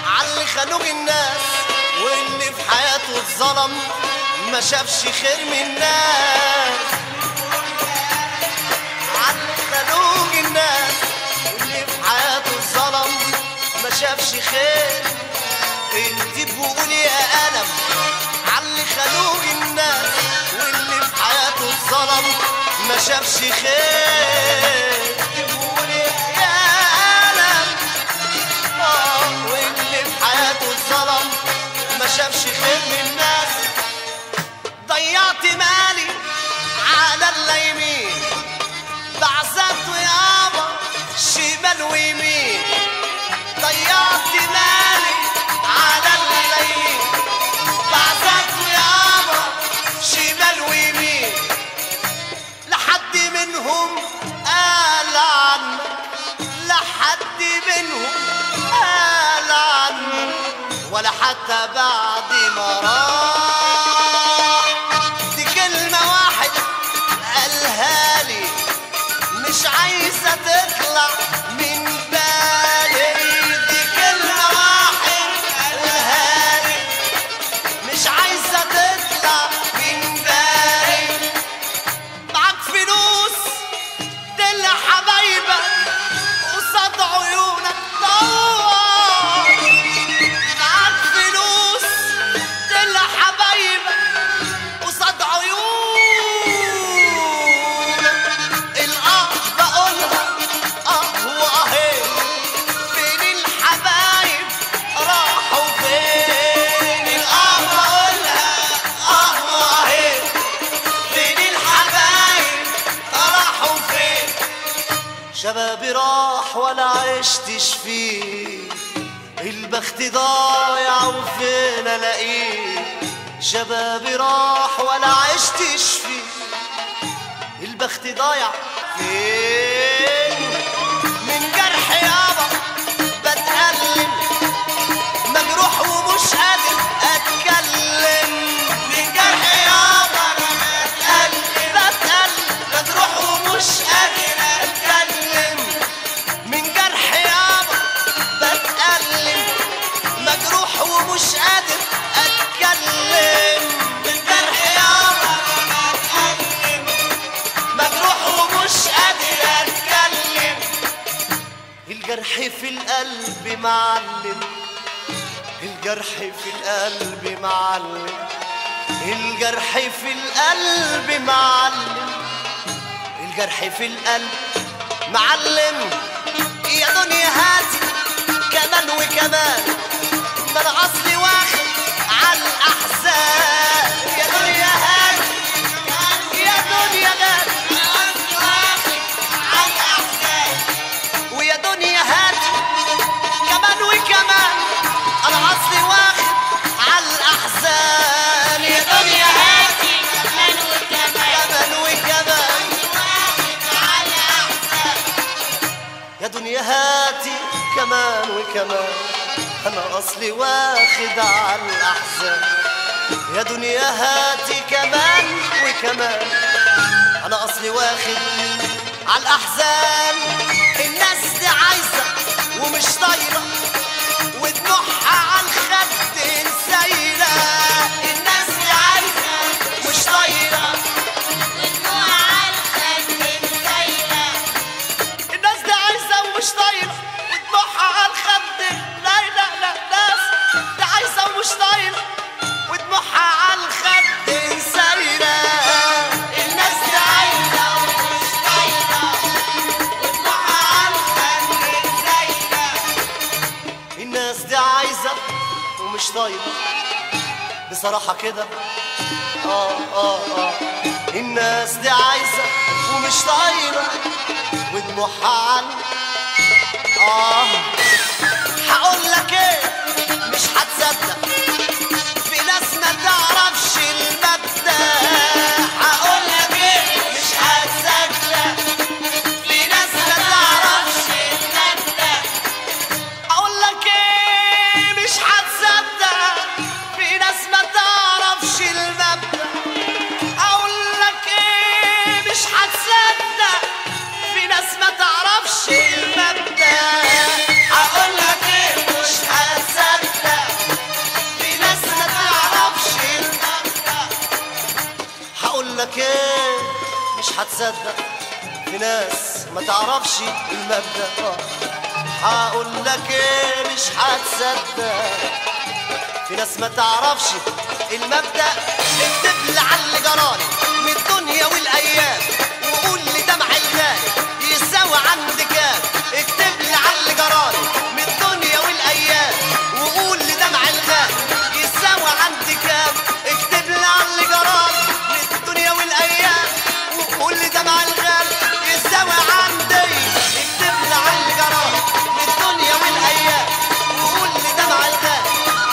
عاللي خانوق الناس واللي في حياته اتظلم ما شافش خير من الناس عاللي خانوق الناس واللي في حياته اتظلم ما شافش خير انت بقولي يا ألم عاللي خانوق الناس واللي في حياته اتظلم ما شافش خير انت بقولي يا ألم آه، واللي في حياته اتظلم ما شافش خير من الناس ضيعت مالي على اليمين بعزته يابا شمال ويمين ضيعت مالي على اليمين بعزته يابا شمال ويمين لحد منهم قال عنك لحد منهم قال عنك ولا حتى بعد ما راح دي كلمة واحد قالها لي مش عايزة تطلع من بالي دي كلمة واحد قالها لي مش عايزة تطلع من بالي معاك فلوس دل حبايبك قصاد عيونك دور معاك فلوس دل حبايبك قصاد عيونك الاه بقولها اه واهي فين الحبايب راحوا فين الاه بقولها اه واهي فين الحبايب راحوا فين شبابي راح ولا عشتش فيه البخت ضايع وفين الاقيه شبابي راح ولا عشتش فيه البخت ضايع فين من جرح يابا بتألم مجروح ومش قادر اتكلم من جرح يابا بتألم بتألم مجروح ومش قادر اتكلم من جرح يابا بتألم مجروح ومش قادر اتكلم من جرح يابا بتألم مجروح ومش قادر اتكلم الجرح في القلب معلم الجرح في القلب معلم الجرح في القلب معلم الجرح في القلب معلم يا دنيا هاتي كمان وكمان ده انا اصلي واخد على الاحزان يا دنيا هاتي يا دنيا هاتي على الاحزان ويا دنيا هاتي كمان وكمان انا اصلي واخد على الاحزان يا دنيا هاتي كمان وكمان يا دنيا هاتي كمان وكمان انا اصلي واخد على الاحزان يا دنيا هاتي كمان وكمان انا اصلي واخد على الاحزان الناس دي عايزه ومش طايره ودموعها على الخد سايره الناس دي عايزه مش طايره الناس دي عايزه ومش طايره ودموعها على الخد لا لا لا ناس دي عايزه ومش طايره ودموعها على الخد سايره الناس دي عايزه ومش طايره ودموعها على الخد سايره الناس دي عايزه ومش طايره بصراحه كده اه اه اه الناس دي عايزه ومش طايره ودموعها عن اه هقول لك ايه مش هتصدق في ناس ما تعرفش المبدأ هقول لك ايه مش هتصدق في ناس ما تعرفش المبدأ اقول لك ايه مش هتصدق في ناس ما تعرفش المبدأ اقول لك ايه مش هتصدق في ناس ما تعرفش المبدأ هقول لك ايه مش هتصدق في ناس ما تعرفش المبدأ آه. هقول لك ايه مش هتصدق في ناس ما تعرفش المبدأ اكتب لي على اللي جرالي من الدنيا والايام وقول لي دمع الغالي يساوي عندي كام اكتب لي على اللي جرالي من الدنيا والايام وقول لي دمع الغالي يساوي عندي كام اكتب لي على اللي جرالي من الدنيا والايام وقول لي دمع الغالي يساوي عندي اكتب لي على اللي جرالي من الدنيا والايام وقول لي دمع الغالي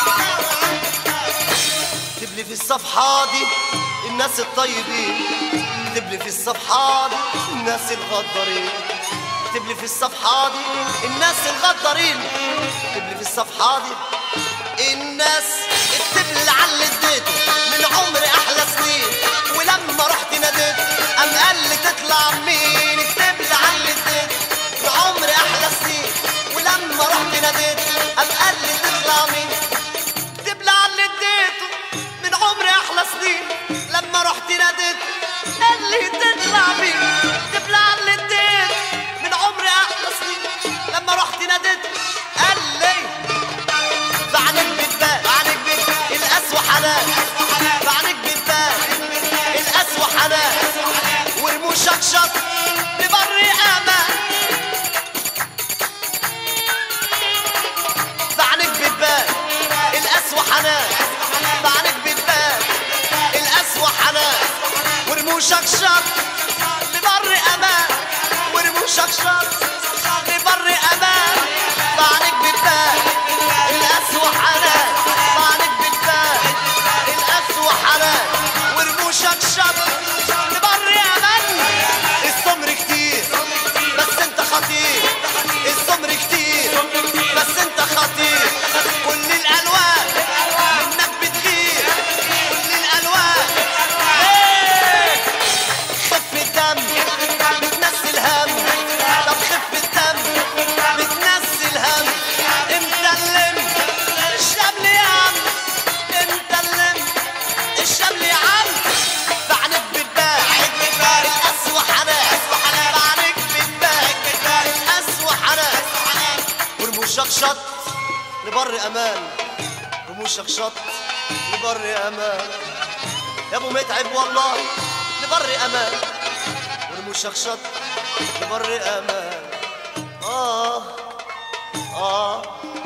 اكتب لي في الصفحة دي الناس الطيبين اكتب لي في الصفحة دي الناس الغدارين اكتب لي في الصفحة دي الناس الغدارين اكتب لي في الصفحة دي الناس اكتب لي على اللي اديته من عمري احلى سنين ولما رحت ناديت قام قال لي تطلع مين اكتب لي على اللي اديته من عمري احلى سنين ولما رحت ناديت قام قال لي تطلع مين اكتب لي على اللي اديته من عمري احلى سنين لما رحت ناديت قال لي تطلع مين اكتب لي على اللي اديته من عمري احلى سنين لما رحت ناديت قال لي بعنك بتبان بعنك بتبان القسوة حنان بعنك بتبان القسوة حنان ورموشك شط لبر امان بعنك بتبان القسوة حنان بعنك بتبان القسوة حنان ورموشك شط لبر امان ورموشك شط لبر امان بعنك بتبان القسوة حنان بعنك بتبان القسوة حنان ورموشك شط لبر امان السمر كتير بس انت خطير السمر كتير بس انت خطير كل الالوان منك بتغير كل الالوان ايه خف الدم بتنزل هم طب خف الدم بتنزل هم امتى اللم الشمل يا عم امتى اللم الشمل يا عم بعنك بتبان القسوة حنان بعنك بتبان القسوة حنان ورموشك شط لبر امان رموشك شط لبر امان يا ابو متعب والله لبر امان ورموشك شط لبر امان اه اه